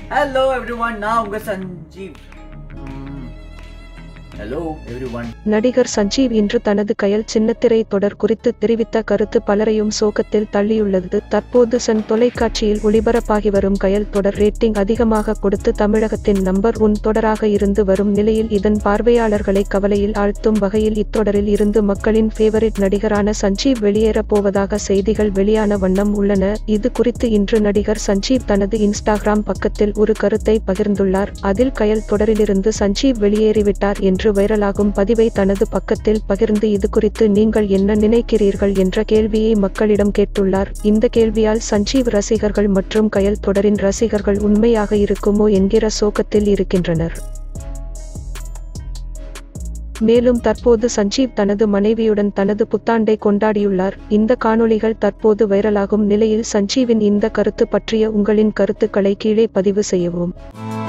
hello every one நான் உங்க Sanjeev hello every one நடிகர் சஞ்சீவ் இன்று தனது கயல் சின்னத்திரை தொடர் குறித்து தெரிவித்த கருத்து பலரையும் சோகத்தில் தள்ளியுள்ளது தற்போது சன் தொலைக்காட்சியில் ஒளிபரப்பாகி வரும் கயல் தொடர் ரேட்டிங் அதிகமாக கொடுத்து தமிழகத்தின் நம்பர் ஒன் தொடராக இருந்து வரும் நிலையில் இதன் பார்வையாளர்களை கவலையில் ஆழ்த்தும் வகையில் இத்தொடரில் இருந்து மக்களின் ஃபேவரிட் நடிகரான சஞ்சீவ் வெளியேறப் போவதாக செய்திகள் வெளியான வண்ணம் உள்ளன இது குறித்து இன்று நடிகர் சஞ்சீவ் தனது இன்ஸ்டாகிராம் பக்கத்தில் ஒரு கருத்தை பகிர்ந்துள்ளார் அதில் கயல் தொடரிலிருந்து சஞ்சீவ் வெளியேறிவிட்டார் என்று வைரலாகும் பதிவை தனது பக்கத்தில் பகிர்ந்து இது குறித்து நீங்கள் என்ன நினைக்கிறீர்கள் என்ற கேள்வியை மக்களிடம் கேட்டுள்ளார் இந்த கேள்வியால் சஞ்சீவ் ரசிகர்கள் மற்றும் கயல் தொடரின் ரசிகர்கள் உண்மையாக இருக்குமோ என்கிற சோகத்தில் இருக்கின்றனர் மேலும் தற்போது சஞ்சீவ் தனது மனைவியுடன் தனது புத்தாண்டை கொண்டாடியுள்ளார் இந்த காணொளிகள் தற்போது வைரலாகும் நிலையில் சஞ்சீவின் இந்த கருத்து பற்றிய உங்களின் கருத்துக்களை கீழே பதிவு செய்யவும்